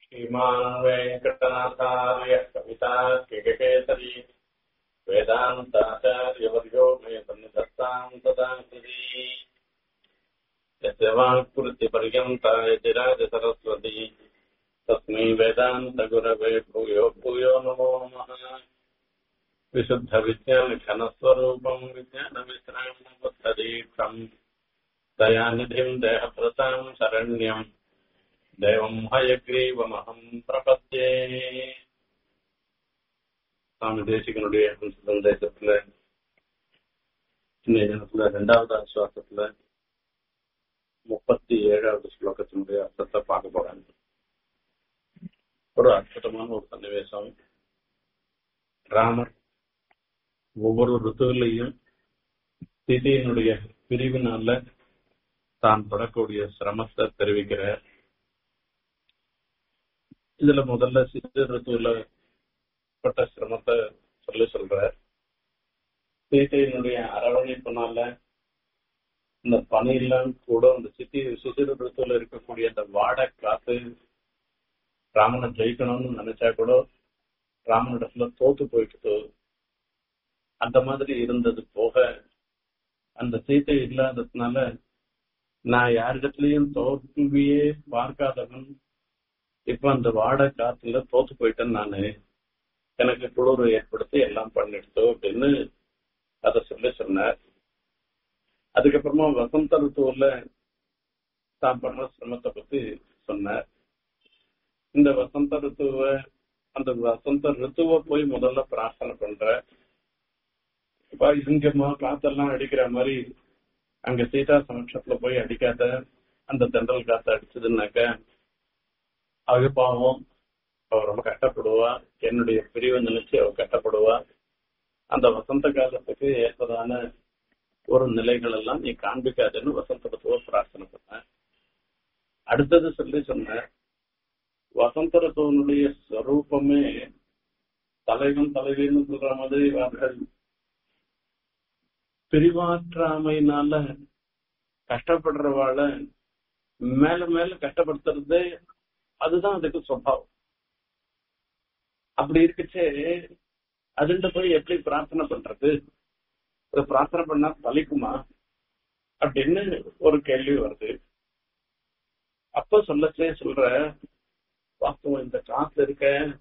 श्रीमान् वेङ्कटनाथार्यः कवितार्किककेसरी वेदान्ताचार्यवर्यो मे सन्निधत्ताम् तदा कृती यस्य वाक्कृतिपर्यन्ता यतिराजसरस्वती तस्मै वेदान्तगुरवे भूयो भूयो नमो नमः विशुद्धविज्ञानघनस्वरूपम् विज्ञानविश्रामबद्धदीक्षम् दयानिधिम् देहप्रताम् शरण्यम् தேவம் ஹயக்ரீவமகம் பிரபத்தே சுவாமி தேசிகனுடைய சந்தேசத்துல இன்னைய தினத்துல ரெண்டாவது ஆசுவாசத்துல முப்பத்தி ஏழாவது ஸ்லோகத்தினுடைய அர்த்தத்தை பார்க்க போறாங்க ஒரு அற்புதமான ஒரு சன்னிவேசம் ராமர் ஒவ்வொரு ருத்துவிலையும் சீதையினுடைய பிரிவினால தான் படக்கூடிய சிரமத்தை தெரிவிக்கிறார் இதுல முதல்ல சிறு ருத்துவில பட்ட சிரமத்தை சொல்லி சொல்ற சீதையினுடைய அரவணைப்புனால இந்த பனியெல்லாம் கூட அந்த சித்தி சிசிறு ருத்துவில இருக்கக்கூடிய அந்த வாடை காத்து ராமனை ஜெயிக்கணும்னு நினைச்சா கூட ராமனிடத்துல தோத்து போயிட்டு அந்த மாதிரி இருந்தது போக அந்த சீத்தை இல்லாததுனால நான் யாரிடத்துலயும் தோல்வியே பார்க்காதவன் இப்ப அந்த வாடை காத்துல தோத்து போயிட்டேன் நானு எனக்கு குளிர் ஏற்படுத்தி எல்லாம் பண்ணிடுச்சு அப்படின்னு அத சொல்லி சொன்னார் அதுக்கப்புறமா வசந்த ருத்துவல தான் பண்ற சிரமத்தை பத்தி சொன்னார் இந்த வசந்த ருத்துவ அந்த வசந்த ருத்துவ போய் முதல்ல பிரார்த்தனை பண்ற இப்ப இங்கம்மா காத்தெல்லாம் அடிக்கிற மாதிரி அங்க சீதா சமட்சத்துல போய் அடிக்காத அந்த தென்றல் காத்து அடிச்சதுன்னாக்க அவ பாவம் அவ ரொம்ப கஷ்டப்படுவா என்னுடைய பிரிவை நினைச்சு அவ கஷ்டப்படுவா அந்த வசந்த காலத்துக்கு ஏற்பதான ஒரு நிலைகள் எல்லாம் நீ காண்பிக்காதுன்னு வசந்த ருத்துவ பிரார்த்தனை பண்ண அடுத்தது சொல்லி சொன்ன வசந்த ருத்துவனுடைய ஸ்வரூபமே தலைவன் தலைவின்னு சொல்ற மாதிரி அவர்கள் பிரிவாற்றாமையினால கஷ்டப்படுறவாள மேல மேல கஷ்டப்படுத்துறதே அதுதான் அதுக்கு சுவாவம் அப்படி இருக்குச்சே அதுண்ட போய் எப்படி பிரார்த்தனை பண்றது பிரார்த்தனை பண்ணா பலிக்குமா அப்படின்னு ஒரு கேள்வி வருது அப்ப சொல்லச்சே சொல்ற வாஸ்தவம் இந்த காத்து இருக்க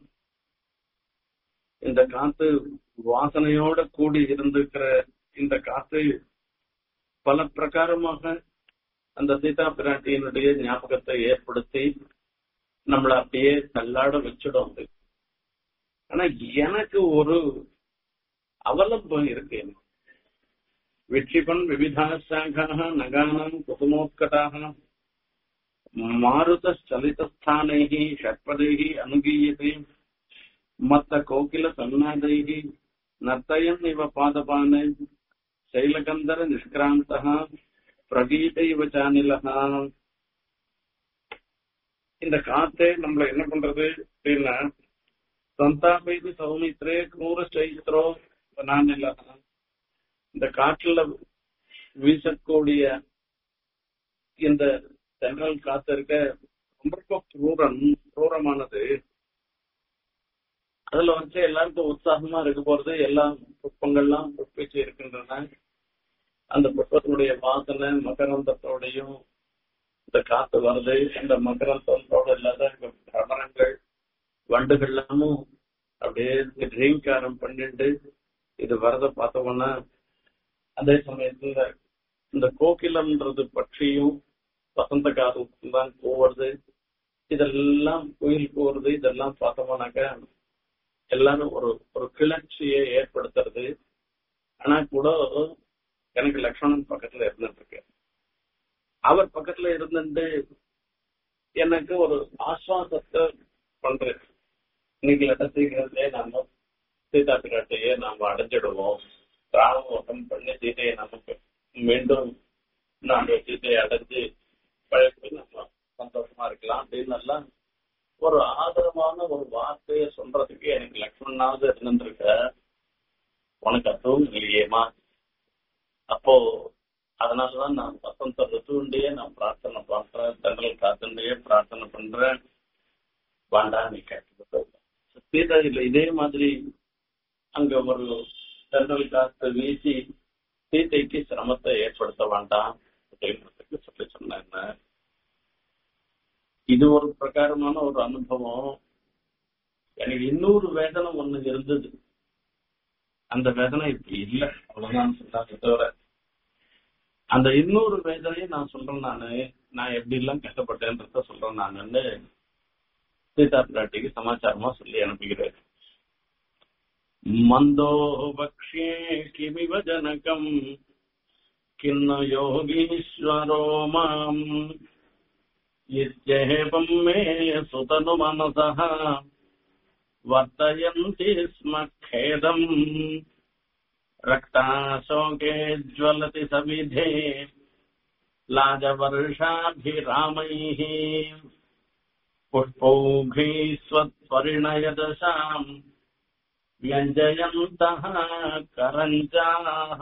இந்த காத்து வாசனையோட கூடி இருந்திருக்கிற இந்த காத்து பல பிரகாரமாக அந்த சீதா பிராட்டியினுடைய ஞாபகத்தை ஏற்படுத்தி நம்மள அப்படியே தள்ளாட வச்சிடும் அது ஆனா எனக்கு ஒரு அவலம்பம் இருக்கு விட்சிபன் விவிதா சாகாக நகானம் குசுமோத்கட்டாக மாருத சலிதஸ்தானைகி ஷட்பதைகி அனுகீயத்தை மத்த கோகில சன்னாதைகி நர்த்தயன் இவ பாதபான சைலகந்தர நிஷ்கிராந்தா பிரகீத இவ சானிலகா இந்த காத்தே நம்மள என்ன பண்றது அப்படின்னா சந்தாபைது சௌமித்ரே கூற சைத்ரோ நானில இந்த காற்றுல வீசக்கூடிய இந்த தென்றல் காத்து இருக்க ரொம்ப குரூரம் குரூரமானது அதுல வந்து எல்லாருக்கும் உற்சாகமா இருக்க போறது எல்லா புஷ்பங்கள்லாம் புஷ்பிச்சு இருக்கின்றன அந்த புஷ்பத்தினுடைய வாசனை மகரந்தத்தோடையும் இந்த காத்து வருது இந்த மகரந்தத்தோட இல்லாத பிரபலங்கள் வண்டுகள் எல்லாமும் அப்படியே ரீங்காரம் பண்ணிட்டு இது வரத பார்த்தோம்னா அதே சமயத்துல இந்த கோகிலம்ன்றது பட்சியும் வசந்த காலம் தான் போவது இதெல்லாம் கோயில் போறது இதெல்லாம் பார்த்தோம்னாக்கா எல்லாரும் ஒரு ஒரு கிளர்ச்சியை ஏற்படுத்துறது ஆனா கூட எனக்கு லக்ஷ்மணன் பக்கத்துல இருந்துட்டு இருக்கு அவர் பக்கத்துல இருந்துட்டு எனக்கு ஒரு ஆஸ்வாசத்தை பண்றேன் இன்னைக்கு சீக்கிரத்திலே நாம சீதா பிராட்டியை நாம அடைஞ்சிடுவோம் ராமோகம் பண்ணி சீதையை நமக்கு மீண்டும் நாம சீதையை அடைஞ்சு பழப்பி நம்ம சந்தோஷமா இருக்கலாம் அப்படின்னு எல்லாம் ஒரு ஆதரவான ஒரு வார்த்தையை சொல்றதுக்கு எனக்கு லக்ஷ்மணனாவது இருந்துருக்க உனக்கு அதுவும் இல்லையேமா அப்போ அதனாலதான் நான் வசந்த ருத்துண்டே நான் பிரார்த்தனை பண்றேன் தென்றல் காத்துண்டே பிரார்த்தனை பண்றேன் வேண்டாம் நீ கேட்டது சீதா இல்ல இதே மாதிரி அங்க ஒரு தென்றல் காத்து வீசி சீதைக்கு சிரமத்தை ஏற்படுத்த வேண்டாம் அப்படின்றதுக்கு சொல்லி சொன்னாங்க இது ஒரு பிரகாரமான ஒரு அனுபவம் எனக்கு இன்னொரு வேதனை ஒண்ணு இருந்தது அந்த வேதனை இப்ப இல்ல அவ்வளவுதான் சொன்னாங்க தவிர அந்த இன்னொரு வேதனையை நான் சொல்றேன் நானு நான் எப்படி எல்லாம் கஷ்டப்பட்டேன்றத சொல்றேன் நானுன்னு சீதா பிராட்டிக்கு சமாச்சாரமா சொல்லி அனுப்புகிறேன் மந்தோ பக்ஷே கிமிவ ஜனகம் கிண்ண யோகீஸ்வரோ மாம் இத்யேவம் மே சுதனு மனசः वर्तयन्ति स्म खेदम् रक्ताशोके ज्वलति सविधे लाजवर्षाभिरामैः पुष्पौघैस्वत्परिणयदशाम् व्यञ्जयन्तः करञ्जाः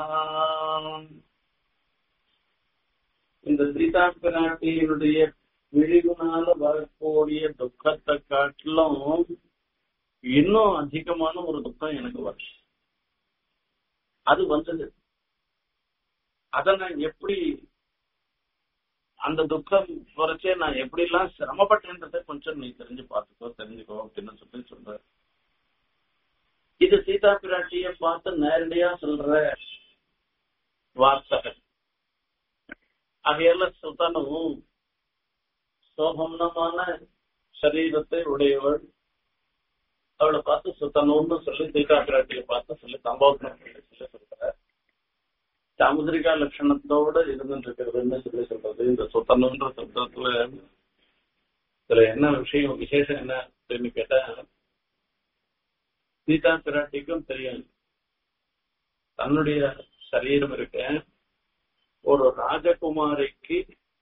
இந்த சீதா பிராட்டியினுடைய விழிவுனால வரக்கூடிய துக்கத்தை காட்டிலும் இன்னும் அதிகமான ஒரு துக்கம் எனக்கு வருது அது வந்தது அத நான் எப்படி அந்த துக்கம் குறைச்சே நான் எப்படி எல்லாம் சிரமப்பட்டேன்றதை கொஞ்சம் நீ தெரிஞ்சு பார்த்துக்கோ தெரிஞ்சுக்கோ அப்படின்னு சொல்லி சொல்ற இது சீதா பிராட்டிய பார்த்து நேரடியா சொல்ற வார்த்தை அதையெல்லாம் சுத்தனும் சோபம்னமான சரீரத்தை உடையவள் அவளை பார்த்து சுத்தணும்னு சொல்லி சீதா பிராட்டியை பார்த்து சொல்லி சம்பவம் சொல்லி சொல்லி சொல்ற சாமுதிரிகா லட்சணத்தோட இருந்துட்டு இருக்கிறதுன்னு சொல்லி சொல்றது இந்த சுத்தணுன்ற சப்தத்துல இதுல என்ன விஷயம் விசேஷம் என்ன அப்படின்னு கேட்டா சீதா பிராட்டிக்கும் தெரியும் தன்னுடைய சரீரம் இருக்க ஒரு ராஜகுமாரிக்கு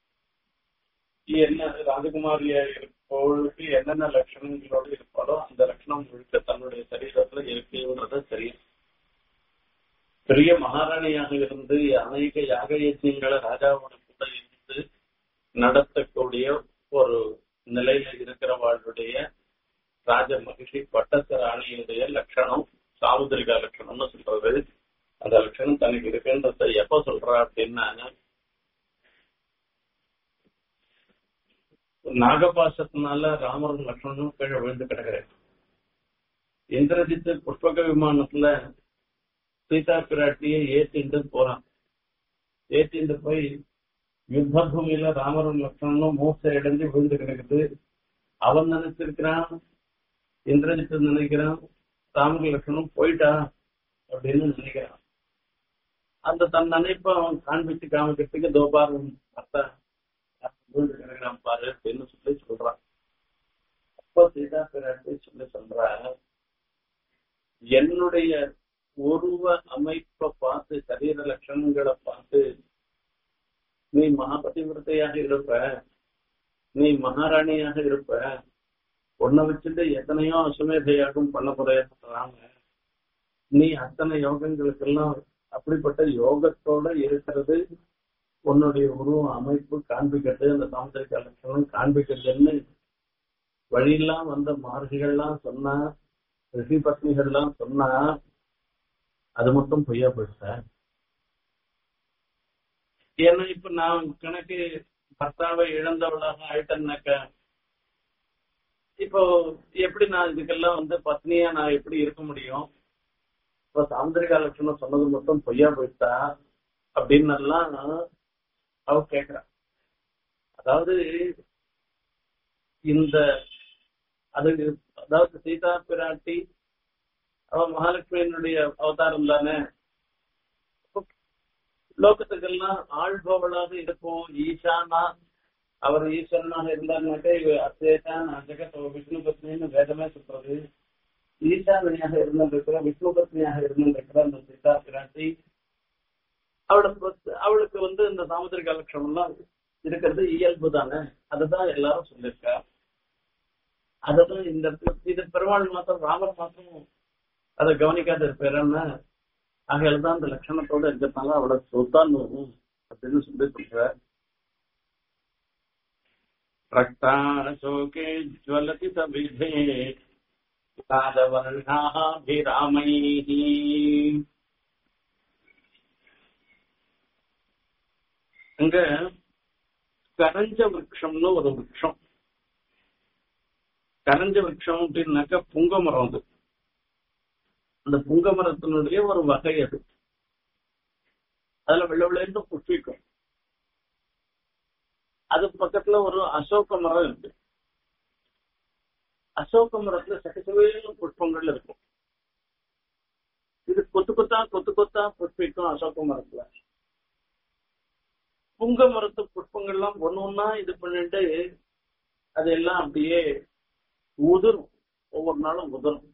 என்ன ராஜகுமாரியா இருப்பவளுக்கு என்னென்ன லட்சணங்களோட இருப்பாளோ அந்த லட்சணம் முழுக்க தன்னுடைய சரீரத்துல இருக்குன்றது தெரியும் பெரிய மகாராணியாக இருந்து அநேக யாக யஜ்யங்களை ராஜாவோட கூட இருந்து நடத்தக்கூடிய ஒரு நிலையில இருக்கிறவாளுடைய ராஜ மகிழ்ச்சி பட்டத்து ராணியுடைய லட்சணம் சாமுதிரிகா லட்சணம்னு சொல்றது அந்த லட்சணம் தனக்கு இருக்குன்றத எப்ப சொல்றா அப்படின்னா நாகபாசத்தினால ராமரும் லக்ஷ்மணனும் கீழே விழுந்து கிடக்குறேன் இந்திரஜித்து புஷ்பக விமானத்துல சீதா பிராட்டியை ஏத்திட்டு போறான் ஏத்திட்டு போய் யுத்த பூமியில ராமரும் லக்ஷ்மணனும் மூசை அடைஞ்சு விழுந்து கிடக்குது அவன் நினைச்சிருக்கிறான் இந்திரஜித்து நினைக்கிறான் ராமர் லக்ஷ்மணனும் போயிட்டா அப்படின்னு நினைக்கிறான் அந்த தன் நினைப்ப அவன் காண்பிச்சு காமிக்கிறதுக்கு தோபாரம் பார்த்தா விழுந்து கிடக்கிறான் பாரு அப்படின்னு சொல்லி சொல்றான் அப்போ சீதா பிராட்டி சொல்லி சொல்றா என்னுடைய உருவ அமைப்பை பார்த்து சரீர லட்சணங்களை பார்த்து நீ மகாபதிவிரத்தையாக இருப்ப நீ மகாராணியாக இருப்ப உன்னை வச்சுட்டு எத்தனையோ அசுமேத யாகம் பண்ண போறாங்க நீ அத்தனை யோகங்களுக்கெல்லாம் அப்படிப்பட்ட யோகத்தோட இருக்கிறது உன்னுடைய உருவ அமைப்பு காண்பிக்கிறது அந்த சாமுதிரிக லட்சணம் காண்பிக்கிறதுன்னு வழியெல்லாம் வந்த மார்கிகள்லாம் சொன்னா ரிஷி பத்னிகள்லாம் சொன்னா அது மட்டும் பொய்யா போயிடுச்ச ஏன்னா இப்ப நான் கணக்கு பர்த்தாவை இழந்தவளாக ஆயிட்டேன்னாக்க இப்போ எப்படி நான் இதுக்கெல்லாம் வந்து பத்னியா நான் எப்படி இருக்க முடியும் இப்போ சாமுதிரிகா லட்சணம் சொன்னது மட்டும் பொய்யா போயிட்டா அப்படின்னு எல்லாம் அவ கேக்குறான் அதாவது இந்த அது அதாவது சீதா பிராட்டி அவ மகாலட்சுமியினுடைய அவதாரம் தானே லோகத்துக்கெல்லாம் ஆள்பவளாக இருக்கும் ஈசானா அவர் ஈஸ்வரனாக இருந்தாருனாக்கா இவ அசேஷான் ஜெகத் விஷ்ணு பத்னின்னு வேதமே சொல்றது ஈசானியாக இருந்திருக்கிற விஷ்ணு பத்னியாக இருந்திருக்கிற அந்த சீதா பிராட்டி அவளுக்கு அவளுக்கு வந்து இந்த சாமுதிரிக லட்சணம் எல்லாம் இருக்கிறது இயல்பு தானே அதுதான் எல்லாரும் சொல்லியிருக்கா அதுதான் இந்த இது பெருமாள் மாத்திரம் ராமர் மாத்திரம் அதை கவனிக்காத இருப்பேன்னா ஆகையால தான் அந்த லட்சணத்தோட இருக்கிறதுனால அவளை சொத்தான் அப்படின்னு சொல்லி சொல்ற रक्ताशोके ज्वलति सविधे कादवर्षाभिरामैः அங்க கரஞ்ச விரக்ஷம்னு ஒரு விரக்ஷம் கரஞ்ச விரக்ஷம் அப்படின்னாக்கா புங்க மரம் அது அந்த புங்க மரத்தினுடைய ஒரு வகை அது அதுல வெள்ள வெள்ளன்னு புஷ்பிக்கும் அது பக்கத்துல ஒரு அசோக மரம் இருக்கு அசோக மரத்துல சகசவேலும் புஷ்பங்கள் இருக்கும் இது கொத்து கொத்தா கொத்து கொத்தா புஷ்பிக்கும் அசோக மரத்துல புங்க மரத்து புஷ்பங்கள்லாம் ஒண்ணு ஒன்னா இது பண்ணிட்டு அதெல்லாம் அப்படியே உதிரும் ஒவ்வொரு நாளும் உதிரும்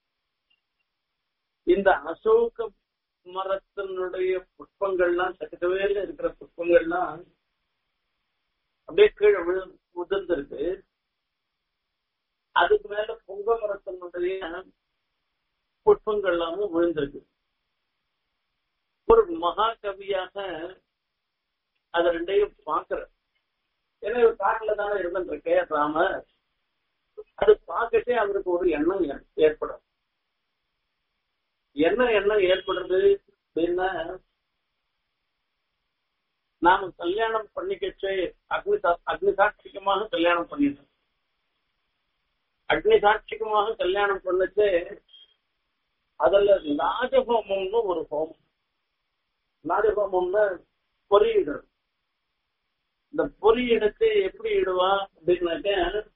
இந்த அசோக மரத்தினுடைய புஷ்பங்கள்லாம் சகசவேல இருக்கிற புஷ்பங்கள்லாம் அப்படியே கீழே விழு உதிர்ந்திருக்கு அதுக்கு மேல பொங்க மரத்தினுடைய புஷ்பங்கள் எல்லாமும் விழுந்திருக்கு ஒரு மகாகவியாக அது ரெண்டையும் பாக்குற ஏன்னா இவர் காட்டுல தானே இருந்துருக்கே ராம அது பார்க்கட்டே அவருக்கு ஒரு எண்ணம் ஏற்படும் என்ன எண்ணம் ஏற்படுறது அப்படின்னா நாம கல்யாணம் பண்ணிக்கச்சே அக்னி அக்னி சாட்சிகமாக கல்யாணம் பண்ணிட்டோம் அக்னி சாட்சிகமாக கல்யாணம் பண்ணச்சு அதுல ராஜஹோமம்னு ஒரு ஹோமம் ராஜஹோமம்னு பொறியிடுறது இந்த பொறி எடுத்து எப்படி இடுவா அப்படின்னாக்க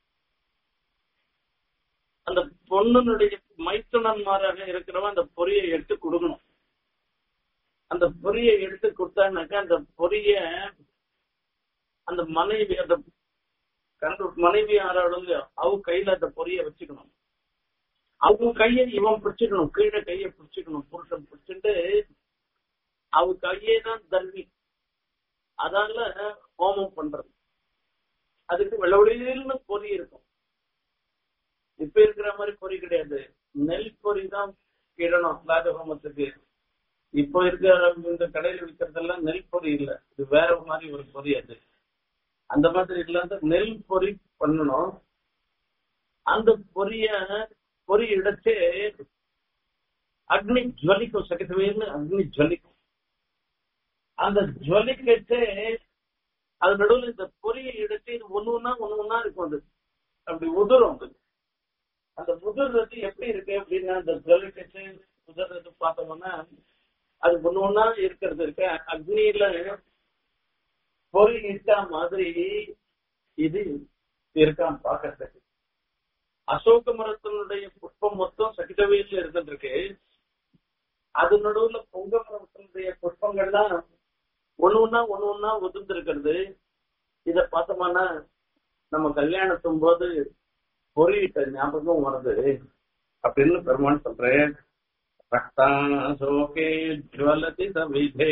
அந்த பொண்ணுனுடைய மைத்துனன்மாராக இருக்கிறவன் அந்த பொரியை எடுத்து கொடுக்கணும் அந்த பொரியை எடுத்து கொடுத்தானாக்கா அந்த பொரிய அந்த மனைவி அந்த கண்டு மனைவி ஆறாளுங்க அவ கையில அந்த பொரிய வச்சுக்கணும் அவங்க கையை இவன் பிடிச்சுக்கணும் கீழே கையை பிடிச்சுக்கணும் புருஷன் பிடிச்சிட்டு அவ கையே தான் தர்மி அதால ஹோமம் பண்றது அதுக்கு வெள்ளவெளியில்னு பொறி இருக்கும் இப்ப இருக்கிற மாதிரி பொறி கிடையாது நெல் பொறி தான் கிடணும் ராஜ ஹோமத்துக்கு இப்போ இருக்கிற இந்த கடையில விற்கிறதெல்லாம் நெல் பொறி இல்ல இது வேற மாதிரி ஒரு பொறி அது அந்த மாதிரி இல்லாத நெல் பொறி பண்ணணும் அந்த பொரிய பொறி இடச்சே அக்னி ஜுவலிக்கும் சகசவேன்னு அக்னி ஜுவலிக்கும் அந்த ஜுவலிக்கச்சே அது நடுவில் இந்த பொரியை எடுத்து இது ஒண்ணு ஒன்னா ஒண்ணு ஒன்னா இருக்கும் அது அப்படி உதிரும் அது அந்த உதிர்றது எப்படி இருக்கு அப்படின்னா அந்த ஜுவலிக்கச்சு உதிர்றது பார்த்தோம்னா அது ஒண்ணு ஒன்னா இருக்கிறது இருக்கு அக்னியில பொறி இட்டா மாதிரி இது இருக்கான் பாக்கிறதுக்கு அசோக மரத்தினுடைய புஷ்பம் மொத்தம் சகிதவையில இருந்துட்டு இருக்கு அது நடுவுல பொங்க மரத்தினுடைய புஷ்பங்கள்லாம் ஒண்ணு ஒன்னா ஒண்ணு ஒன்னா உதிர்ந்து இருக்கிறது இத பார்த்தோம்னா நம்ம கல்யாணத்தும் போது பொறியிட்ட ஞாபகம் வருது அப்படின்னு பெருமான் சொல்றேன் ரக்தாசோகே ஜுவலதி சவிதே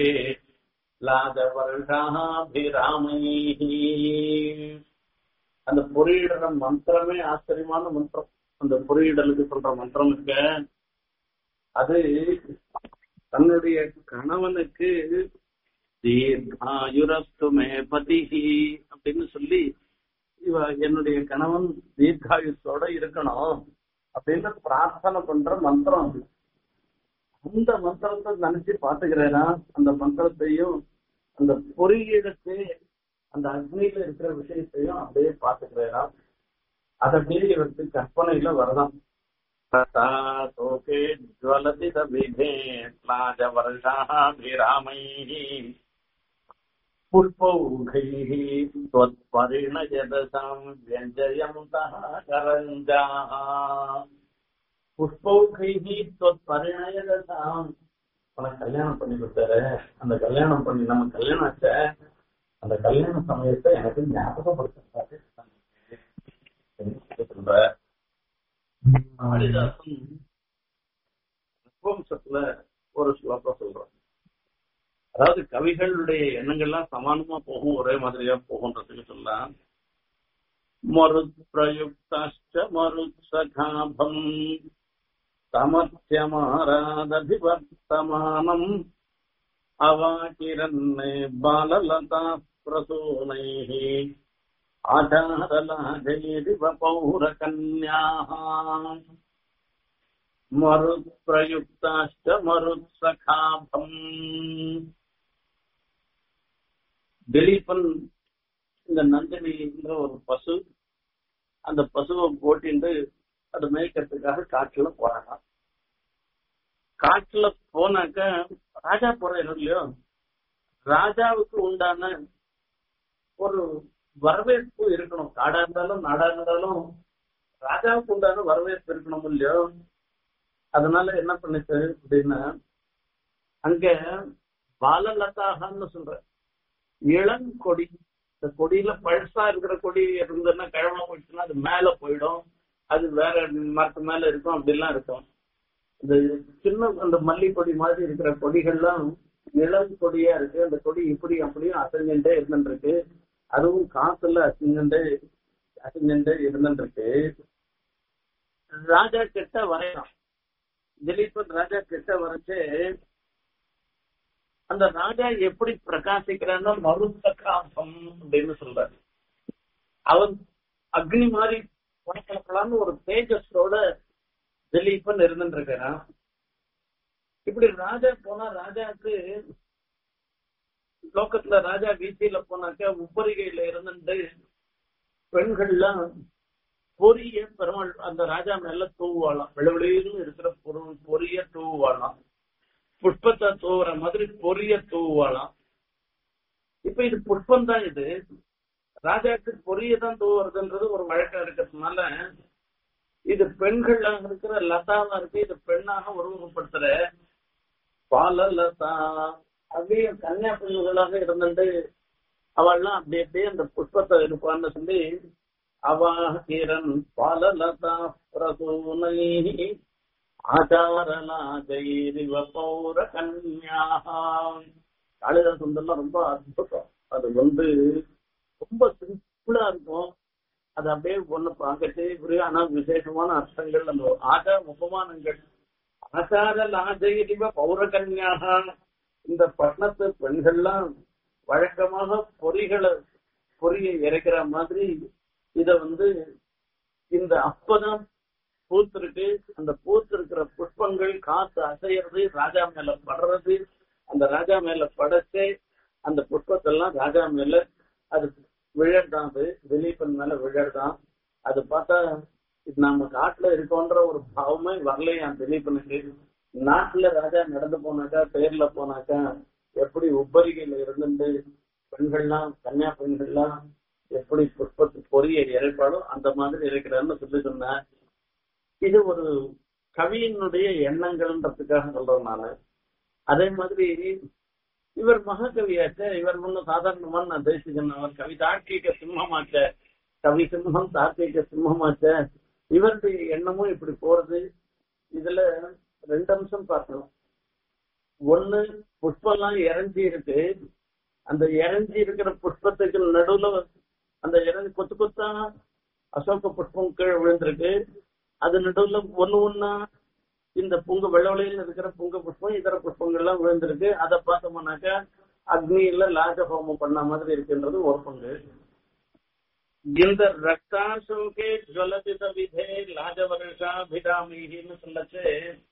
லாஜவர்ஷாபிராமைஹி அந்த பொறியிடுற மந்திரமே ஆச்சரியமான மந்திரம் அந்த பொறியிடலுக்கு சொல்ற மந்திரம் இருக்க அது தன்னுடைய கணவனுக்கு தீர்காயுரஸ்துமே பதிஹி அப்படின்னு சொல்லி இவ என்னுடைய கணவன் தீர்காயுத்தோட இருக்கணும் அப்படின்னு பிரார்த்தனை பண்ற மந்திரம் அது அந்த மந்திரத்தை நினைச்சு பாத்துக்கிறேனா அந்த மந்திரத்தையும் அந்த பொறியிடத்து அந்த அக்னியில இருக்கிற விஷயத்தையும் அப்படியே பாத்துக்கிறேனா அதை மீறி இவருக்கு கற்பனையில வரதான் தோகே ஜுவலதி தபிதே லாஜவர்ஷாபிராமைः पुष्पौघैः त्वत्परिणयदशां व्यञ्जयन्तः करञ्जाः புஷ்பௌகைஹி பரிணயதாம் உனக்கு கல்யாணம் பண்ணி கொடுத்தாரு அந்த கல்யாணம் பண்ணி நம்ம கல்யாணம் ஆச்ச அந்த கல்யாண சமயத்தை எனக்கு ஞாபகப்படுத்த சொல்ற காளிதாசன் வம்சத்துல ஒரு ஸ்லோகம் சொல்றோம் அதாவது கவிகளுடைய எண்ணங்கள்லாம் சமானமா போகும் ஒரே மாதிரியா போகுன்றதுக்கு சொல்லலாம் மருத்பிரயுக்தாஷ்ட மருத்சகாபம் தமத்தியமாராதபிவர்த்தமானம் அவாகிரன் பாலலதா பிரசூனைः आधारलाजयदिव पौरकन्याः मरुत्प्रयुक्ताश्च मरुत्सखाभम् திலீபன் இந்த நந்தினிங்கிற ஒரு பசு அந்த பசுவை போட்டிட்டு அது மேய்க்கிறதுக்காக காட்டுல போறாங்க காட்டுல போனாக்க ராஜா போற இடம் இல்லையோ ராஜாவுக்கு உண்டான ஒரு வரவேற்பு இருக்கணும் காடா இருந்தாலும் நாடா இருந்தாலும் ராஜாவுக்கு உண்டான வரவேற்பு இருக்கணும் இல்லையோ அதனால என்ன பண்ணுச்சு அப்படின்னா அங்க பாலலதாகன்னு சொல்ற இளங்கொடி இந்த கொடியில பழசா இருக்கிற கொடி இருந்ததுன்னா கிழமை போயிடுச்சுன்னா அது மேல போயிடும் அது வேற மரத்து மேல இருக்கும் அப்படிலாம் இருக்கும் இந்த சின்ன அந்த மல்லி கொடி மாதிரி இருக்கிற கொடிகள்லாம் இளம் கொடியா இருக்கு அந்த கொடி இப்படி அப்படியும் அசைஞ்சுட்டே இருந்துருக்கு அதுவும் காத்துல அசைஞ்சுட்டே அசைஞ்சுட்டே இருந்துருக்கு ராஜா கிட்ட வரையலாம் திலீபன் ராஜா கிட்ட வரைச்சு அந்த ராஜா எப்படி பிரகாசிக்கிறான்னா மருந்தகாசம் அப்படின்னு சொல்றாரு அவன் அக்னி மாதிரி பணக்கலக்கலான்னு ஒரு தேஜஸோட திலீபன் இருந்துட்டு இருக்கிறான் இப்படி ராஜா போனா ராஜாவுக்கு லோக்கத்துல ராஜா வீதியில போனாக்க உப்பரிகையில இருந்துட்டு பெண்கள்லாம் பொரிய பெருமாள் அந்த ராஜா மேல தூவாளாம் விளவிளின்னு இருக்கிற பொருள் பொரிய தூவாளாம் புஷ்பத்தை தூவுற மாதிரி பொரிய தூவாளாம் இப்ப இது புஷ்பம் தான் இது ராஜாக்கு பொரிய தான் தூவுறதுன்றது ஒரு வழக்கம் இருக்கிறதுனால இது பெண்கள்லாம் இருக்கிற லதாவா இருக்கு இது பெண்ணாக உருவகப்படுத்துற பால லதா அப்படியே கன்னியா பெண்களாக இருந்துட்டு அவள்லாம் அப்படி அப்படியே அந்த புஷ்பத்தை இருப்பான்னு சொல்லி அவாகிரன் பாலலதா பிரசூனை ஆச்சாரலாஜைரிவ பௌர கன்யா காளிதாசந்தெல்லாம் ரொம்ப அற்புதம் அது வந்து ரொம்ப சிம்பிளா இருக்கும் அது அப்படியே ஒண்ணு பார்க்கட்டே புரியும் ஆனா விசேஷமான அர்த்தங்கள் அந்த ஆச்சார உபமானங்கள் ஆச்சார லாஜைரிவ பௌர கன்யாக இந்த பட்டணத்து பெண்கள்லாம் வழக்கமாக பொறிகளை பொறியை இறைக்கிற மாதிரி இத வந்து இந்த அப்பதான் பூத்திருக்கு அந்த பூத்திருக்கிற புஷ்பங்கள் காத்து அசையறது ராஜா மேல படுறது அந்த ராஜா மேல படைச்சே அந்த புஷ்பத்தெல்லாம் ராஜா மேல அது விழறதான் அது திலீபன் மேல விழறதான் அது பார்த்தா இது நம்ம காட்டுல இருக்கோன்ற ஒரு பாவமே வரலையா திலீபனுக்கு நாட்டுல ராஜா நடந்து போனாக்கா தேர்ல போனாக்கா எப்படி உப்பரிகையில இருந்துட்டு பெண்கள்லாம் கன்னியா பெண்கள்லாம் எப்படி புஷ்பத்து பொரிய இறைப்பாடோ அந்த மாதிரி இறைக்கிறான்னு சொல்லி சொன்ன இது ஒரு கவியினுடைய எண்ணங்கள்ன்றதுக்காக சொல்றதுனால அதே மாதிரி இவர் மகாகவியாச்ச இவர் ஒன்னும் சாதாரணமான தேசிகன் அவர் கவி தார்க்கிக சிம்மமாச்ச கவி சிம்மம் தார்க்கிக சிம்மமாச்ச இவருடைய எண்ணமும் இப்படி போறது இதுல ரெண்டு அம்சம் பார்க்கணும் ஒண்ணு புஷ்பம்லாம் இறஞ்சி இருக்கு அந்த இறஞ்சி இருக்கிற புஷ்பத்துக்கு நடுவுல அந்த இறஞ்சி கொத்து கொத்தா அசோக புஷ்பம் கீழே விழுந்திருக்கு அது நடுவுல ஒண்ணு ஒண்ணா இந்த புங்க வெள்ளவெளியில் இருக்கிற புங்க புஷ்பம் இதர புஷ்பங்கள்லாம் விழுந்திருக்கு அதை பார்த்தோம்னாக்கா அக்னியில லாஜஹோமம் பண்ண மாதிரி இருக்குன்றது ஒரு பங்கு இந்த ரக்தாசோகே ஜுவலதித விதே லாஜவருஷாபிராமின்னு சொல்லச்சு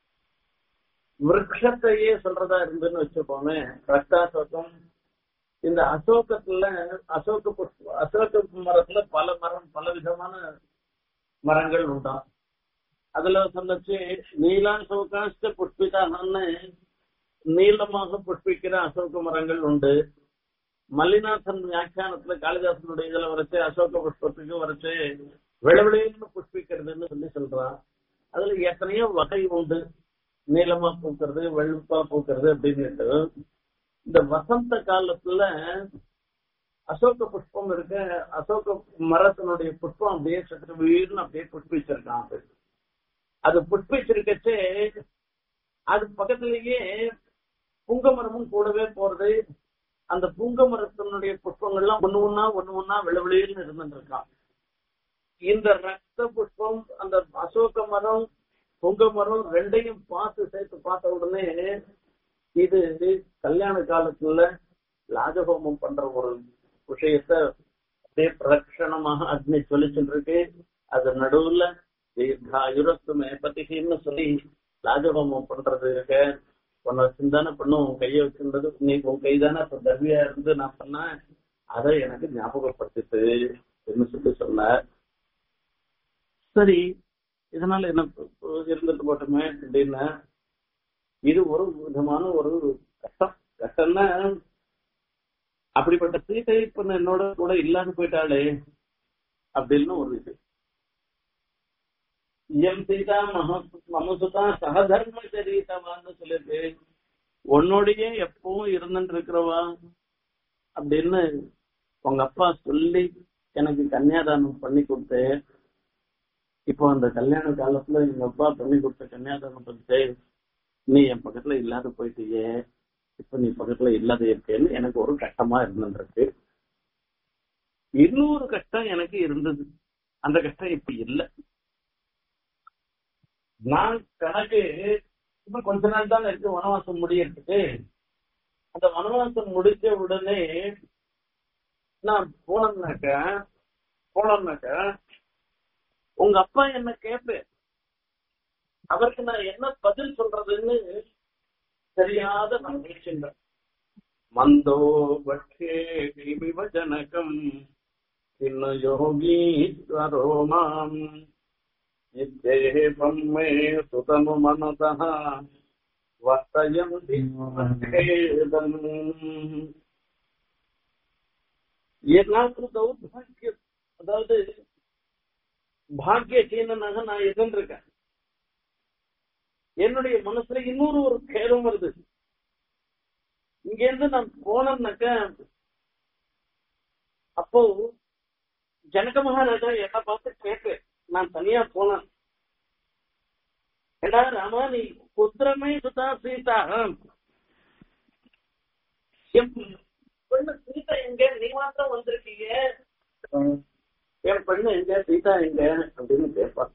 விரக்ஷத்தையே சொல்றதா இருந்துன்னு வச்சுப்போமே ரக்தாசோகம் இந்த அசோகத்துல அசோக புஷ்ப அசோக மரத்துல பல மரம் பல விதமான மரங்கள் உண்டாம் அதுல சொல்லச்சு நீலாசோகாஷ்ட புஷ்பிதான்னு நீளமாக புஷ்பிக்கிற அசோக மரங்கள் உண்டு மல்லிநாதன் வியாக்கியானத்துல காளிதாசனுடைய இதுல வரைச்சு அசோக புஷ்பத்துக்கு வரைச்சு விளவிளைன்னு புஷ்பிக்கிறதுன்னு சொல்லி சொல்றான் அதுல எத்தனையோ வகை உண்டு நீளமா பூக்கிறது வெளுப்பா பூக்கிறது அப்படின்னுட்டு இந்த வசந்த காலத்துல அசோக புஷ்பம் இருக்க அசோக மரத்தினுடைய புஷ்பம் அப்படியே சற்று வீர்னு அப்படியே புஷ்பிச்சிருக்கான் அது அது புஷ்பிச்சிருக்கச்சே அது பக்கத்திலேயே புங்க மரமும் கூடவே போறது அந்த புங்க மரத்தினுடைய புஷ்பங்கள்லாம் ஒண்ணு ஒன்னா ஒண்ணு ஒன்னா விளவிளின்னு இருந்துட்டு இருக்கான் இந்த ரத்த புஷ்பம் அந்த அசோக மரம் புங்க மரம் ரெண்டையும் பார்த்து சேர்த்து பார்த்த உடனே இது கல்யாண காலத்துல லாஜஹோமம் பண்ற ஒரு விஷயத்த அப்படியே பிரதட்சணமாக அக்னி சொல்லிச்சுட்டு இருக்கு அது நடுவுல தீர்காயுரத்து மேபதிகின்னு சொல்லி லாஜபமம் பண்றது இருக்க உன்னை சிந்தான பண்ணும் உன் கையை வச்சிருந்தது நீ உன் கை தானே இப்ப தர்வியா இருந்து நான் பண்ணேன் அதை எனக்கு ஞாபகப்படுத்திட்டு என்று சொல்லி சொன்னார் சரி இதனால என்ன இருந்துட்டு போட்டோமே அப்படின்னா இது ஒரு விதமான ஒரு கஷ்டம் கஷ்டம்னா அப்படிப்பட்ட சீதை இப்ப என்னோட கூட இல்லாத போயிட்டாளே அப்படின்னு ஒரு இது எம் சீதா மக மமசுதா சகதர்ம சரிதவான்னு சொல்லிட்டு உன்னோடயே எப்பவும் இருந்துட்டு இருக்கிறவா அப்படின்னு உங்க அப்பா சொல்லி எனக்கு கன்னியாதானம் பண்ணி கொடுத்து இப்போ அந்த கல்யாண காலத்துல எங்க அப்பா பண்ணி கொடுத்த கன்னியாதானம் பண்ணிட்டு நீ என் பக்கத்துல இல்லாத போயிட்டியே இப்ப நீ பக்கத்துல இல்லாத இருக்கேன்னு எனக்கு ஒரு கஷ்டமா இருந்துருக்கு இன்னொரு கஷ்டம் எனக்கு இருந்தது அந்த கஷ்டம் இப்ப இல்ல நான் கணக்கு இப்ப கொஞ்ச நாள் தான் இருக்கு வனவாசம் முடியறதுக்கு அந்த வனவாசம் முடிச்ச உடனே நான் போனோம்னாக்க போனோம்னாக்க உங்க அப்பா என்ன கேட்பேன் அவருக்கு நான் என்ன பதில் சொல்றதுன்னு தெரியாத நான் முயற்சின்றேன் மந்தோ பட்சே விவஜனகம் இன்ன யோகீஸ்வரோ மாம் நித்தேவம் மே சுதமு மனதः வர்த்தயந்தி மத்கேதம் ஏதாவது தௌர்பாகிய அதாவது பாக்கியசீனனாக நான் இருந்திருக்கேன் என்னுடைய மனசுல இன்னொரு ஒரு கேரம் வருது இங்க இருந்து நான் போனேன்னாக்க அப்போ ஜனக மகாராஜா என்ன பார்த்து கேட்டு நான் தனியா போனேன் ஏடா ராமா நீ புத்திரமே சுதா சீதா என் பெண்ணு சீதா எங்க நீ மாத்திரம் வந்திருக்கீங்க என் பெண்ணு எங்க சீதா எங்க அப்படின்னு கேட்பான்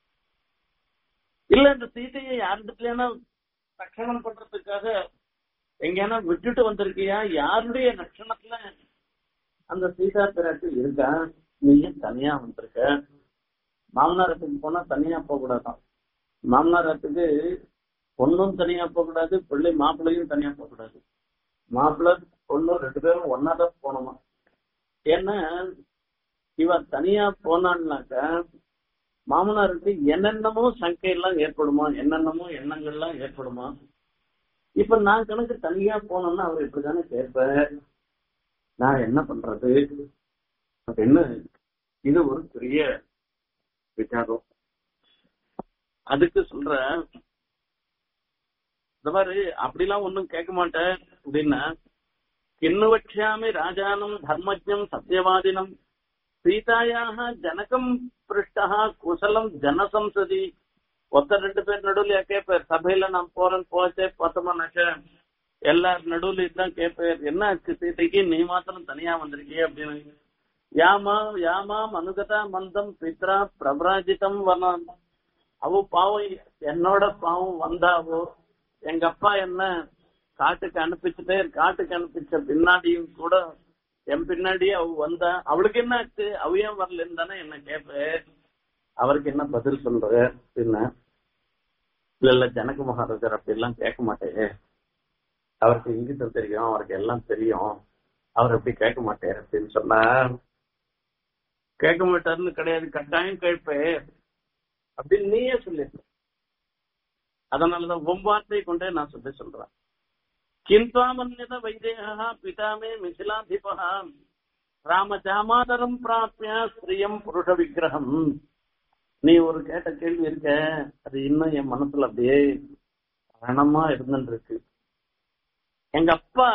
இல்ல இந்த சீதையை யாருக்கிட்டனா ரட்சணம் பண்றதுக்காக எங்கேனா விட்டுட்டு வந்திருக்கியா யாருடைய லட்சணத்துல அந்த சீதா பிராட்டி இருக்கா நீயும் தனியா வந்திருக்க மாமனாரத்துக்கு போனா தனியா போக கூடாதான் மாமனாரத்துக்கு பொண்ணும் தனியா போக கூடாது பிள்ளை மாப்பிள்ளையும் தனியா போக கூடாது மாப்பிள்ளை பொண்ணும் ரெண்டு பேரும் ஒன்னாதான் போனோமா ஏன்னா இவ தனியா போனான்னாக்க மாமனாருக்கு என்னென்னமோ சங்கையெல்லாம் ஏற்படுமா என்னென்னமோ எண்ணங்கள்லாம் ஏற்படுமா இப்ப நான் கணக்கு தனியா போனோம்னா அவர் இப்படிதானே கேட்பேன் நான் என்ன பண்றது அப்படின்னு இது ஒரு பெரிய விசாரம் அதுக்கு சொல்ற இந்த மாதிரி அப்படிலாம் ஒண்ணும் கேட்க மாட்டேன் அப்படின்னா கிண்ணுவட்சியாமி ராஜானம் தர்மஜம் சத்தியவாதினம் சீதாயாக ஜனகம் பிருஷ்டா குசலம் ஜனசம்சதி ஒத்த ரெண்டு பேர் நடுவுல கேட்பார் சபையில நான் போறேன் போச்சே பார்த்தோம்னாக்க எல்லார் நடுவுல தான் கேட்பார் என்ன ஆச்சு சீதைக்கு நீ மாத்திரம் தனியா வந்திருக்கிய அப்படின்னு யாமா யாமாம் அனுகதா மந்தம் பித்ரா பிரபராஜிதம் வனம் அவ பாவம் என்னோட பாவம் வந்தாவோ எங்க அப்பா என்ன காட்டுக்கு அனுப்பிச்சுட்டே காட்டுக்கு அனுப்பிச்ச பின்னாடியும் கூட என் பின்னாடியே அவ வந்தா அவளுக்கு என்ன ஆச்சு அவ ஏன் வரலன்னு தானே என்ன கேட்ப அவருக்கு என்ன பதில் சொல்ற என்ன இல்ல இல்ல ஜனக மகாராஜர் அப்படி எல்லாம் கேட்க மாட்டேன் அவருக்கு இங்கிட்டம் தெரியும் அவருக்கு எல்லாம் தெரியும் அவர் அப்படி கேட்க மாட்டார் அப்படின்னு சொன்னா கேட்க மாட்டாருன்னு கிடையாது கட்டாயம் கேட்பேன் அப்படின்னு நீயே சொல்லிருக்க அதனாலதான் ஒவ்வார்த்தை கொண்டே நான் சொல்லி சொல்றேன் கிந்தாமன்யத வைதேகா பிதாமே மிசிலாதிபா ராமஜாமாதரம் பிராப்பிய ஸ்திரியம் புருஷ விக்கிரகம் நீ ஒரு கேட்ட கேள்வி இருக்க அது இன்னும் என் மனசுல அப்படியே ரணமா இருந்துட்டு இருக்கு எங்க அப்பா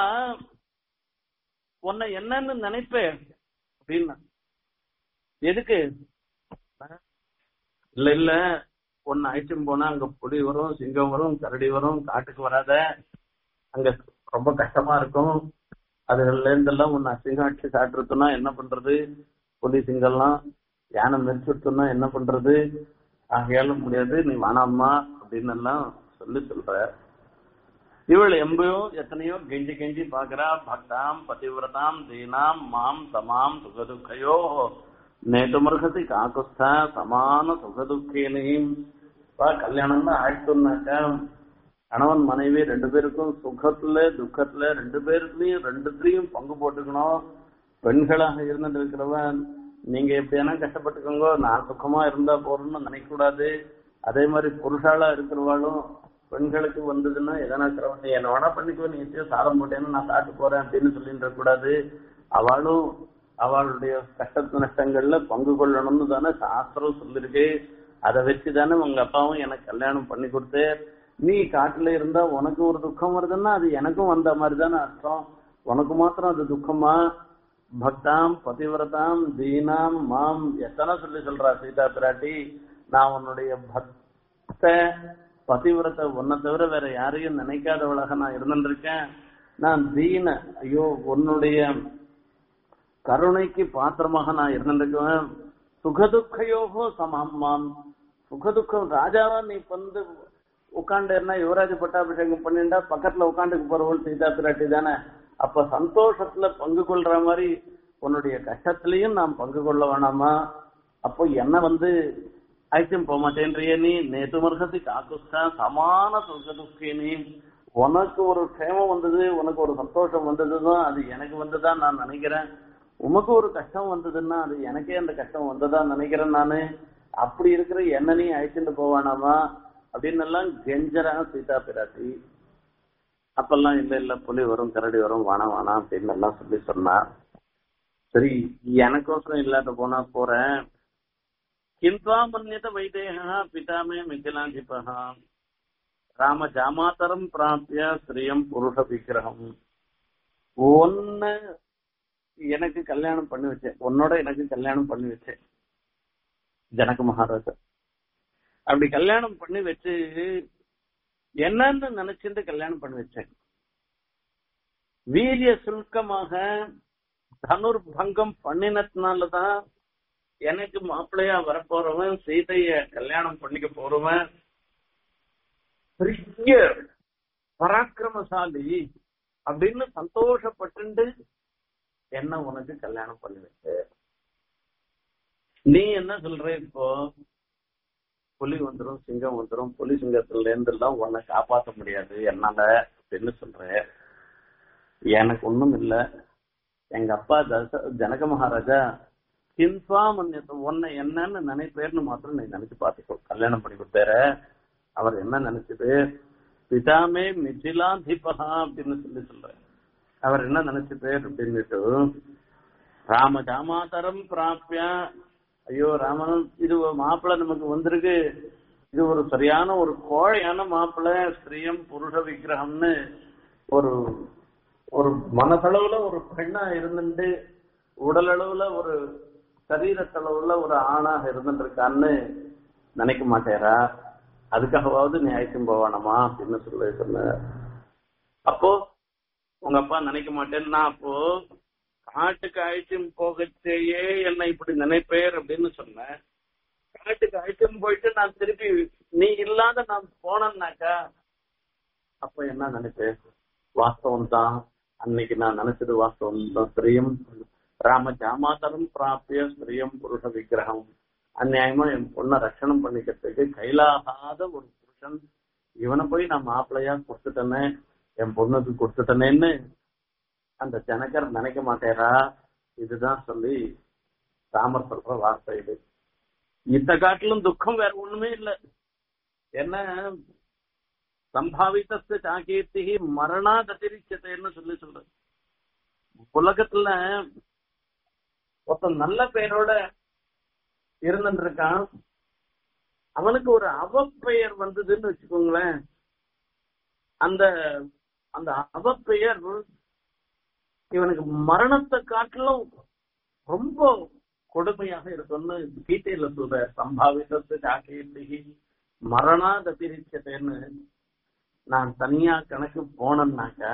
உன்னை என்னன்னு நினைப்பேன் அப்படின்னா எதுக்கு இல்ல இல்ல ஒன்னு அழைச்சும் போனா அங்க புலி வரும் சிங்கம் வரும் கரடி வரும் காட்டுக்கு வராத அங்க ரொம்ப கஷ்டமா இருக்கும் அதுகள்ல இருந்தெல்லாம் ஒன்னு அசிங்காட்சி காட்டுறதுன்னா என்ன பண்றது புலி சிங்கம்லாம் யானை மெரிச்சுட்டுனா என்ன பண்றது ஆகையால முடியாது நீ வேணாமா அப்படின்னு எல்லாம் சொல்லி சொல்ற இவள் எம்பையோ எத்தனையோ கெஞ்சி கெஞ்சி பாக்குறா பக்தாம் பதிவிரதாம் தீனாம் மாம் சமாம் சுகதுக்கையோ நேட்டுமர்கதி காக்குஸ்தா சமான சுகதுக்கேனையும் கல்யாணம் தான் ஆயிடுச்சுனாக்கா கணவன் மனைவி ரெண்டு பேருக்கும் சுகத்துல துக்கத்துல ரெண்டு பேருக்குலயும் ரெண்டுத்துலயும் பங்கு போட்டுக்கணும் பெண்களாக இருந்துட்டு இருக்கிறவன் நீங்க எப்படியானா கஷ்டப்பட்டுக்கோங்க நான் சுகமா இருந்தா போறோம்னு நினைக்க கூடாது அதே மாதிரி புருஷாலா இருக்கிறவாளும் பெண்களுக்கு வந்ததுன்னா எதனா சிரமம் என்ன வேணா பண்ணிக்கோ நீ எத்தையோ சாதம் போட்டேன்னு நான் சாப்பிட்டு போறேன் அப்படின்னு சொல்லிட்டு கூடாது அவளும் அவளுடைய கஷ்டத்து நஷ்டங்கள்ல பங்கு கொள்ளணும்னு தானே சாஸ்திரம் சொல்லிருக்கு அதை வச்சு தானே உங்க அப்பாவும் எனக்கு கல்யாணம் பண்ணி கொடுத்து நீ காட்டுல இருந்தா உனக்கு ஒரு துக்கம் வருதுன்னா அது எனக்கும் வந்த மாதிரி தானே அர்த்தம் உனக்கு மாத்திரம் அது துக்கமா பக்தாம் பதிவிரதாம் தீனாம் மாம் எத்தனை சொல்லி சொல்றா சீதா பிராட்டி நான் உன்னுடைய பக்த பதிவிரத்தை உன்னை தவிர வேற யாரையும் நினைக்காதவளாக நான் இருந்துருக்கேன் நான் தீன ஐயோ உன்னுடைய கருணைக்கு பாத்திரமாக நான் இருந்துருக்கேன் சுகதுக்கையோகோ சமம்மாம் சுகதுக்கம் ராஜாவா நீ வந்து உட்காண்டேன்னா யுவராஜ பட்டாபிஷேகம் பண்ணிண்டா பக்கத்துல உட்காந்துக்கு போறவள் சீதா பிராட்டி தானே அப்ப சந்தோஷத்துல பங்கு கொள்ற மாதிரி உன்னுடைய கஷ்டத்திலையும் நாம் பங்கு கொள்ள வேணாமா அப்போ என்ன வந்து ஐட்டம் போக மாட்டேன்றிய நீ நேத்து மருகத்தி காக்குஸ்தா சமான சுகதுக்கே நீ உனக்கு ஒரு க்ஷேமம் வந்தது உனக்கு ஒரு சந்தோஷம் வந்ததுதான் அது எனக்கு வந்துதான் நான் நினைக்கிறேன் உமக்கு ஒரு கஷ்டம் வந்ததுன்னா அது எனக்கே அந்த கஷ்டம் வந்ததா நினைக்கிறேன் நானு அப்படி இருக்கிற என்ன நீ அழைச்சிட்டு போவானாமா அப்படின்னு எல்லாம் கெஞ்சரா சீதா பிராட்டி அப்பெல்லாம் இல்ல இல்ல புலி வரும் கரடி வரும் வானம் வானா அப்படின்னு எல்லாம் சொல்லி சொன்னா சரி எனக்கோசரம் இல்லாத போனா போறேன் கிந்த்வா மன்யத வைதேகா பிதாமே மிथिलाधिपः ராம ஜாமாதரம் பிராப்பிய ஸ்ரீயம் புருஷ விக்கிரகம் ஒன்னு எனக்கு கல்யாணம் பண்ணி வச்சேன் உன்னோட எனக்கு கல்யாணம் பண்ணி வச்சேன் ஜனக மகாராஜா அப்படி கல்யாணம் பண்ணி வச்சு என்னன்னு நினைச்சிட்டு கல்யாணம் பண்ணி வச்சேன் வீரிய சுல்கமாக தனுர் பங்கம் பண்ணினதுனாலதான் எனக்கு மாப்பிள்ளையா வரப்போறவன் சீதைய கல்யாணம் பண்ணிக்க போறவன் பெரிய பராக்கிரமசாலி அப்படின்னு சந்தோஷப்பட்டு என்ன உனக்கு கல்யாணம் பண்ணி வச்ச நீ என்ன சொல்ற இப்போ புலி வந்துரும் சிங்கம் வந்துரும் புலி சிங்கத்துல இருந்து எல்லாம் உன்னை காப்பாற்ற முடியாது என்னால அப்படின்னு சொல்ற எனக்கு ஒண்ணும் இல்ல எங்க அப்பா தச ஜனக மகாராஜா கின்ஸ்வா மன்யத்தை உன்னை என்னன்னு நினைப்பேர்னு மாத்திரம் நீ நினைச்சு பாத்துக்கோ கல்யாணம் பண்ணி கொடுத்தார அவர் என்ன நினைச்சது பிதாமே மிதிலாதிபகா அப்படின்னு சொல்லி சொல்ற அவர் என்ன நினைச்சுட்டார் அப்படின்னுட்டு ராம ஜாமாதரம் பிராப்பிய ஐயோ ராமன் இது ஒரு மாப்பிள்ளை நமக்கு வந்திருக்கு இது ஒரு சரியான ஒரு கோழையான மாப்பிள்ளை ஸ்திரீயம் புருஷ விக்கிரகம்னு ஒரு ஒரு மனசளவுல ஒரு பெண்ணா இருந்துட்டு உடல் அளவுல ஒரு சரீரத்தளவுல ஒரு ஆணாக இருந்துட்டு இருக்கான்னு நினைக்க மாட்டேரா அதுக்காகவாவது நீ அழைச்சும் போவானமா அப்படின்னு சொல்லி சொன்ன அப்போ உங்க அப்பா நினைக்க மாட்டேன்னா அப்போ காட்டுக்கு அழைச்சும் போகச்சேயே என்ன இப்படி நினைப்பேர் அப்படின்னு சொன்னேன் காட்டுக்கு அழைச்சும் போயிட்டு நான் திருப்பி நீ இல்லாத நான் போனேன்னாக்கா அப்ப என்ன நினைப்பேன் வாஸ்தவம் தான் அன்னைக்கு நான் நினைச்சது வாஸ்தவம் தான் ஸ்திரியம் ராம ஜாமாதரம் பிராப்பிய ஸ்திரியம் புருஷ விக்கிரகம் அந்நியாயமா என் பொண்ணை ரட்சணம் பண்ணிக்கிறதுக்கு கைலாகாத ஒரு புருஷன் இவனை போய் நான் மாப்பிள்ளையா கொடுத்துட்டேனே என் பொண்ணுக்கு கொடுத்துட்டனேன்னு அந்த ஜனகர் நினைக்க மாட்டேரா இதுதான் சொல்லி ராமர் சொல்ற வார்த்தை இது இந்த காட்டிலும் துக்கம் வேற ஒண்ணுமே இல்லை என்ன சம்பாவித்த சாகீர்த்தி மரணாத் அதிரிச்சத்தைன்னு சொல்லி சொல்ற உலகத்துல ஒருத்தன் நல்ல பேரோட இருந்துட்டு இருக்கான் அவனுக்கு ஒரு அவப்பெயர் வந்ததுன்னு வச்சுக்கோங்களேன் அந்த அந்த அவப்பெயர் இவனுக்கு மரணத்தை காட்டிலும் ரொம்ப கொடுமையாக இருக்கும்னு கீதையில சொல்ற சம்பாவிதத்து காக்கீர்த்தி மரணாத் அதிரிச்சதைன்னு நான் தனியா கணக்கு போனேன்னாக்கா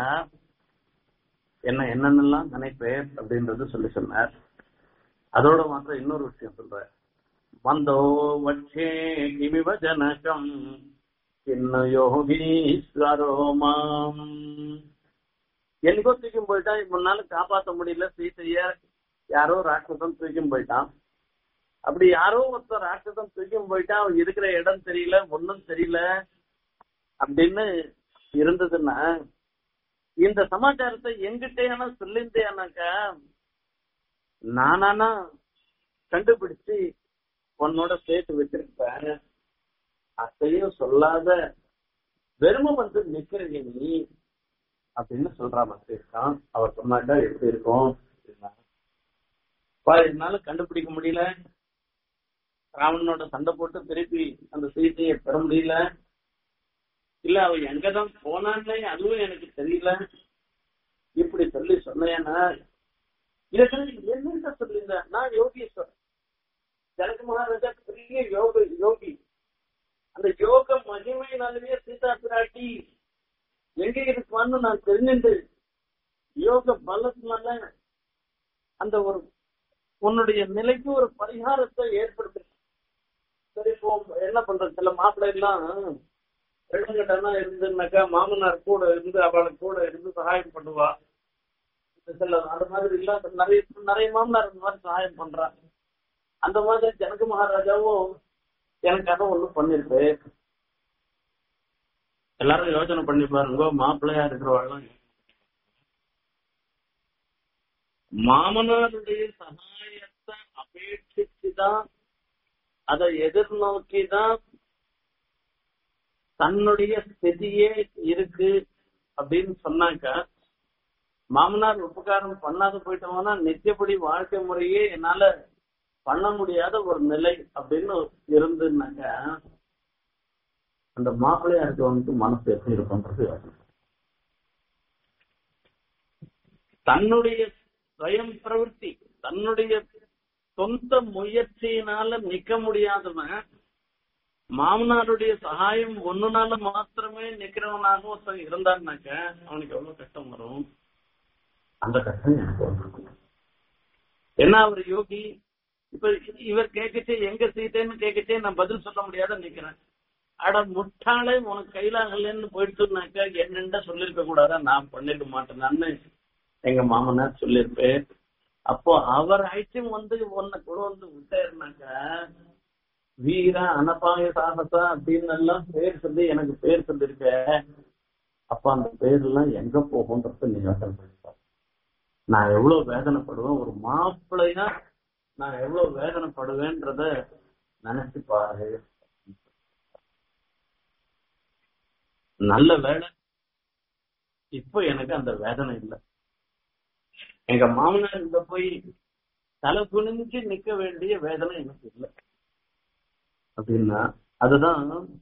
என்ன என்னென்னலாம் நினைப்பேன் அப்படின்றது சொல்லி சொன்னார் அதோட மாத்திரம் இன்னொரு விஷயம் சொல்ற மந்தோ வட்சே கிமிவ ஜனகம் சின்ன யோகீஸ்வரோ மாம் எங்கோ தூக்கியும் போயிட்டான் முன்னால காப்பாத்த முடியல சீத்தைய யாரோ ராட்சசம் தூக்கியும் போயிட்டான் அப்படி யாரோ ஒருத்தர் ராட்சசம் தூக்கியும் போயிட்டான் அவன் இருக்கிற இடம் தெரியல ஒன்னும் தெரியல அப்படின்னு இருந்ததுன்னா இந்த சமாச்சாரத்தை எங்கிட்டேனா சொல்லியிருந்தேனாக்கா நானானா கண்டுபிடிச்சு உன்னோட சேர்த்து வச்சிருப்பேன் அத்தையும் சொல்லாத வெறும வந்து நிக்கிறீங்க நீ அப்படின்னு சொல்றா மத்தியிருக்கான் அவர் சொன்னாக்கா எப்படி இருக்கும் அப்படின்னா, பா என்னால கண்டுபிடிக்க முடியல ராவணனோட சண்டை போட்டு திருப்பி அந்த சீதையை பெற முடியல இல்ல அவ எங்கதான் போனான்னே அதுவும் எனக்கு தெரியல இப்படி சொல்லி சொன்னேன்னா இதற்கு என்ன சொல்லியிருந்த நான் யோகீஸ்வரன் ஜனக மகாராஜா பெரிய யோக யோகி அந்த யோக மகிமையினாலேயே சீதா பிராட்டி எங்க இருக்குவான்னு நான் தெரிஞ்சுண்டு யோக பலத்தினால அந்த ஒரு உன்னுடைய நிலைக்கு ஒரு பரிகாரத்தை ஏற்படுத்து சரி இப்போ என்ன பண்றது சில மாப்பிள்ளை எல்லாம் ரெண்டுகிட்டனா இருந்துனாக்கா மாமனார் கூட இருந்து அவளுக்கு கூட இருந்து சகாயம் பண்ணுவா சில அந்த மாதிரி இல்லாத நிறைய நிறைய மாமனார் இந்த மாதிரி சகாயம் பண்றா அந்த மாதிரி ஜனக மகாராஜாவும் எனக்காக ஒண்ணு பண்ணிருக்கு எல்லாரும் யோசனை பண்ணி பாருங்க மாப்பிள்ளையா இருக்கிறவாள்லாம் மாமனாருடைய சகாயத்தை அபேட்சிச்சுதான் அதை எதிர்நோக்கி தான் தன்னுடைய ஸ்திதியே இருக்கு அப்படின்னு சொன்னாக்க மாமனார் உபகாரம் பண்ணாத போயிட்டோம்னா நித்தியப்படி வாழ்க்கை முறையே என்னால பண்ண முடியாத ஒரு நிலை அப்படின்னு இருந்துனாக்க அந்த மாப்பிள்ளையா இருக்கவனுக்கு மனசு எப்படி இருக்கும்ன்றது யோசனை. தன்னுடைய சுயம் பிரவൃத்தி தன்னுடைய சொந்த முயற்சியினால நிக்க முடியாதவன் மாமனாருடைய சகாயம் ஒண்ணுனால மாத்திரமே நிக்கிறவனாக ஒருத்தன் இருந்தான்னாக்க அவனுக்கு எவ்வளவு கஷ்டம் வரும் அந்த கஷ்டம் எனக்கு வரும் ஏன்னா அவர் யோகி இப்ப இவர் கேட்கச்சே எங்க சீட்டேன்னு கேட்கச்சே நான் பதில் சொல்ல முடியாத நிக்கிறேன் அட முட்டாளே உனக்கு கையிலாகலன்னு போயிட்டுனாக்கா என்னென்ன சொல்லிருக்க கூடாதா நான் பண்ணிருக்க மாட்டேன்னு எங்க மாமனார் சொல்லியிருப்பேன் அப்போ அவர் ஐட்டம் வந்து உன்னை கூட வந்து விட்டாருனாக்கா வீரா அனபாய சாகசா அப்படின்னு எல்லாம் பேர் சொல்லி எனக்கு பேர் சொல்லிருக்க அப்ப அந்த பேர் எல்லாம் எங்க போகும்ன்றது நீ யோசனை பண்ணிப்பா நான் எவ்வளவு வேதனைப்படுவேன் ஒரு மாப்பிள்ளையா நான் எவ்வளவு வேதனைப்படுவேன்றத நினைச்சு பாரு நல்ல வேலை இப்ப எனக்கு அந்த வேதனை இல்லை எங்க மாமனார் இங்க போய் தலை குனிஞ்சு நிக்க வேண்டிய வேதனை எனக்கு இல்லை அப்படின்னா அதுதான்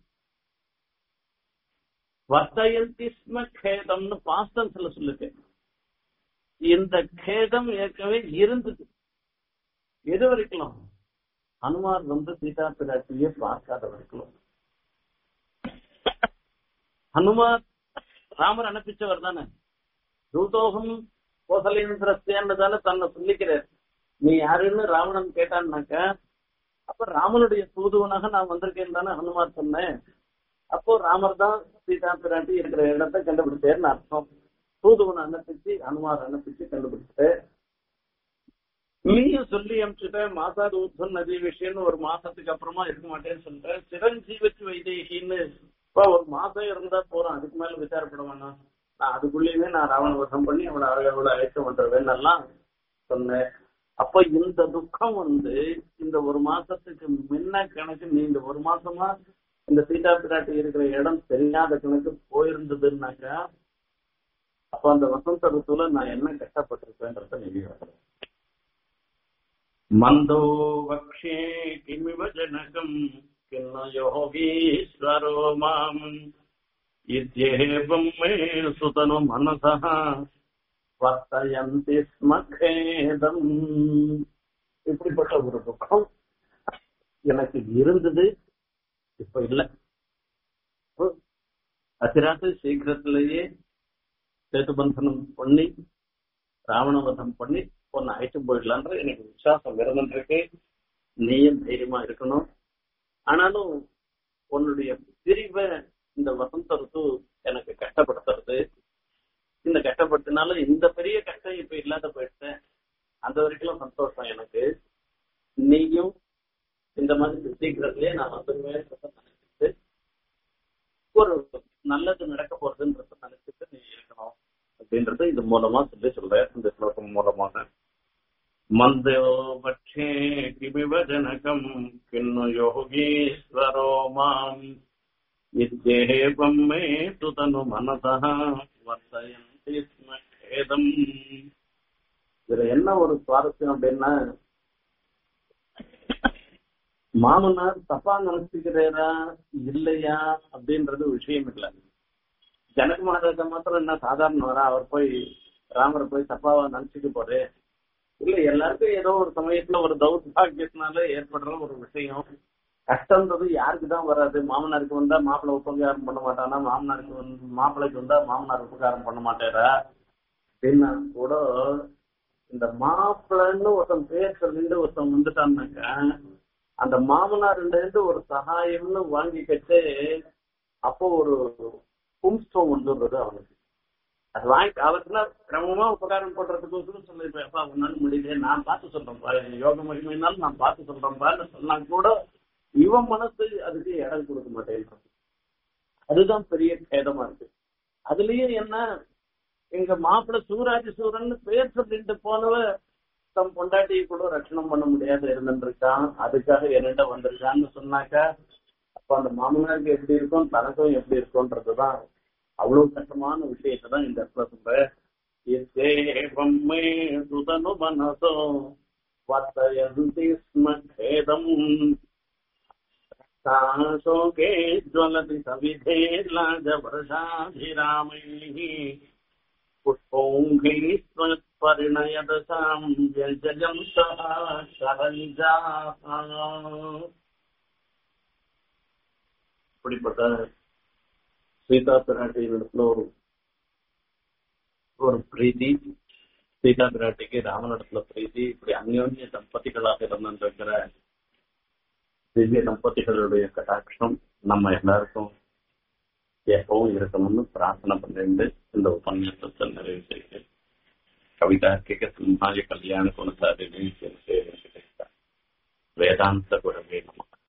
வர்த்தயந்தி ஸ்ம கேதம்னு பாஸ்டன்ஸ்ல சொல்லுங்க இந்த கேதம் ஏற்கனவே இருந்தது எது வரைக்கும் ஹனுமார் வந்து சீதா பிராட்டியை பார்க்காத வரைக்கும் ஹனுமார் ராமர் அனுப்பிச்சவர் தானே தூதோகம் கோசலேந்திரஸ்தேன்றதால தன்னை சொல்லிக்கிறார் நீ யாருன்னு ராவணன் கேட்டான்னாக்க அப்ப ராமனுடைய தூதுவனாக நான் வந்திருக்கேன் தானே ஹனுமார் சொன்னேன் அப்போ ராமர் தான் சீதா பிராட்டி இருக்கிற இடத்தை கண்டுபிடிச்சேன்னு அர்த்தம் தூதுவனை அனுப்பிச்சு ஹனுமார் அனுப்பிச்சு கண்டுபிடிச்சு நீயும் சொல்லி அனுப்பிச்சுட்ட மாசாது உத்தம் நதி விஷயம்னு ஒரு மாசத்துக்கு அப்புறமா இருக்க மாட்டேன்னு சொல்லிட்டேன் சிரஞ்சீவச்சு வைதேகின்னு இப்ப ஒரு மாசம் இருந்தா போறோம் அதுக்கு மேல விசாரப்பட வேணாம் நான் அதுக்குள்ளேயுமே நான் ராவண வசம் பண்ணி அவளை அழகவளை அழைத்து பண்றவேன்னு எல்லாம் சொன்னேன் அப்ப இந்த துக்கம் வந்து இந்த ஒரு மாசத்துக்கு முன்ன கணக்கு நீ இந்த ஒரு மாசமா இந்த சீதா பிராட்டி இருக்கிற இடம் தெரியாத கணக்கு போயிருந்ததுன்னாக்கா அப்ப அந்த வசந்த ருத்துல நான் என்ன கஷ்டப்பட்டிருப்பேன்றத நீ யோசனை. மந்தோ வக்ஷே கிமிவ ஜனகம் கிண்ண யோகீஸ்வரோ மாம் இத்யேவம் மே சுதனு மனசः வர்த்தயந்தி ஸ்ம கேதம் இப்படிப்பட்ட ஒரு துக்கம் எனக்கு இருந்தது இப்ப இல்ல அசிராத்து சீக்கிரத்திலேயே சேதுபந்தனம் பண்ணி ராவணவதம் பண்ணி பொண்ணை அழைத்து போயிடலான்ற எனக்கு விசுவாசம் இருந்துருக்கு நீயும் தைரியமா இருக்கணும் ஆனாலும் உன்னுடைய பிரிவை இந்த வசந்த ருத்து எனக்கு கஷ்டப்படுத்துறது இந்த கஷ்டப்படுத்தினால இந்த பெரிய கஷ்டம் இப்ப இல்லாத போயிடுச்சேன் அந்த வரைக்கும் சந்தோஷம் எனக்கு நீயும் இந்த மாதிரி சீக்கிரத்திலேயே நான் வந்துருவேன் நினைச்சிட்டு ஒரு நல்லது நடக்க போறதுன்றத நினைச்சிட்டு நீ இருக்கணும் அப்படின்றது இது மூலமா சொல்லி சொல்ற இந்த ஸ்லோகம் மூலமாக மந்தோ பட்சே கிமிவ ஜனகம் கிண்ணு யோகீஸ்வரோ மாம் இத்தேவம் மே சுதனு மனதா வர்த்தயந்தி ஸ்ம கேதம் இதுல என்ன ஒரு சுவாரஸ்யம் அப்படின்னா மாமனார் தப்பா நினைச்சுக்கிறா இல்லையா அப்படின்றது விஷயம் இல்லை ஜனக மகாராஜா மாத்திரம் என்ன சாதாரணவரா அவர் போய் ராமரை போய் தப்பாவா நினைச்சுக்க போறே இல்ல எல்லாருக்கும் ஏதோ ஒரு சமயத்துல ஒரு தௌர்பாகியத்தினால ஏற்படுற ஒரு விஷயம் கஷ்டம்ன்றது யாருக்கு தான் வராது மாமனாருக்கு வந்தா மாப்பிள்ளை உபகாரம் பண்ண மாட்டானா மாமனாருக்கு வந்து மாப்பிள்ளைக்கு வந்தா மாமனார் உபகாரம் பண்ண மாட்டாரா அப்படின்னா கூட இந்த மாப்பிள்ளைன்னு ஒருத்தன் பேர் சொல்லிட்டு ஒருத்தன் வந்துட்டான்னாக்கா அந்த மாமனார்ல இருந்து ஒரு சகாயம்னு வாங்கிக்கிட்டு அப்போ ஒரு கும்ஸ்டம் வந்துடுறது அவனுக்கு அது வாங்கி அவருக்குன்னா கிரமமா உபகாரம் பண்றதுக்கோசரம் சொல்லிருப்பேன் அப்பா உன்னால முடியல நான் பார்த்து சொல்றேன்ப்பா யோக மகிமைனாலும் நான் பார்த்து சொல்றேன்ப்பான்னு சொன்னா கூட இவன் மனசு அதுக்கு இடம் கொடுக்க மாட்டேன் அதுதான் பெரிய கேதமா இருக்கு அதுலயும் என்ன எங்க மாப்பிள்ள சூராஜ் சூரன் பேர் சொல்லிட்டு போனவ தம் பொண்டாட்டியை கூட ரட்சணம் பண்ண முடியாத இருந்துருக்கான் அதுக்காக என்னிட்ட வந்திருக்கான்னு சொன்னாக்கா அப்ப அந்த மாமனாருக்கு எப்படி இருக்கும் தனக்கும் எப்படி இருக்கும்ன்றதுதான் அவ்வளவு கஷ்டமான விஷயத்தை தான் இந்த இடத்துல சொல்றேன் சுதனு மனசோ வர்த்தயந்தி ஸ்ம கேதம் शोके ज्वलति सविधे लाजवर्षाभिरामैः पुष्पौङ्घैः त्वत्परिणयदशाम् व्यजयन्तः शरञ्जाः இப்படிப்பட்ட சீதா பிராட்டியினிடத்துல ஒரு ஒரு பிரீத்தி சீதா பிராட்டிக்கு ராமனிடத்துல பிரீத்தி இப்படி அந்யோன்ய தம்பதிகளாக இருந்திருக்கிற திவ்ய தம்பதிகளுடைய கட்டாட்சம் நம்ம எல்லாருக்கும் எப்பவும் இருக்கணும்னு பிரார்த்தனை பண்ணிட்டு இந்த உபன்யாசத்தை நிறைவு செய்கிறேன் கவிதார்க்கிக சிம்ஹாய கல்யாண குணசாரிணி வேதாந்த குரவே நம